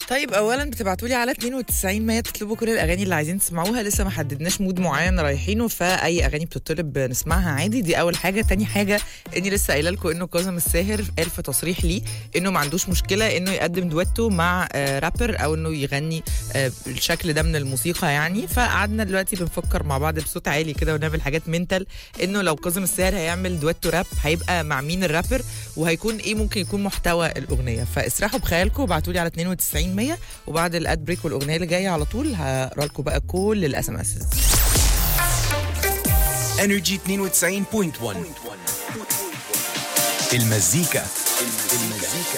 طيب اولا بتبعتوا لي على 92 100 تطلبوا كل الاغاني اللي عايزين تسمعوها لسه ما حددناش مود معين رايحينه فاي اغاني بتطلب نسمعها عادي دي اول حاجه تاني حاجه اني لسه قايله لكم انه كاظم الساهر قال في تصريح ليه انه ما عندوش مشكله انه يقدم دويتو مع آه رابر او انه يغني آه الشكل ده من الموسيقى يعني فقعدنا دلوقتي بنفكر مع بعض بصوت عالي كده ونعمل حاجات منتال انه لو كاظم الساهر هيعمل دويتو راب هيبقى مع مين الرابر وهيكون ايه ممكن يكون محتوى الاغنيه فاسرحوا بخيالكم وابعتوا لي على 92 100 وبعد الاد بريك والاغنيه اللي جايه على طول هقرا لكم بقى كل الاس ام اس انرجي 92.1 المزيكا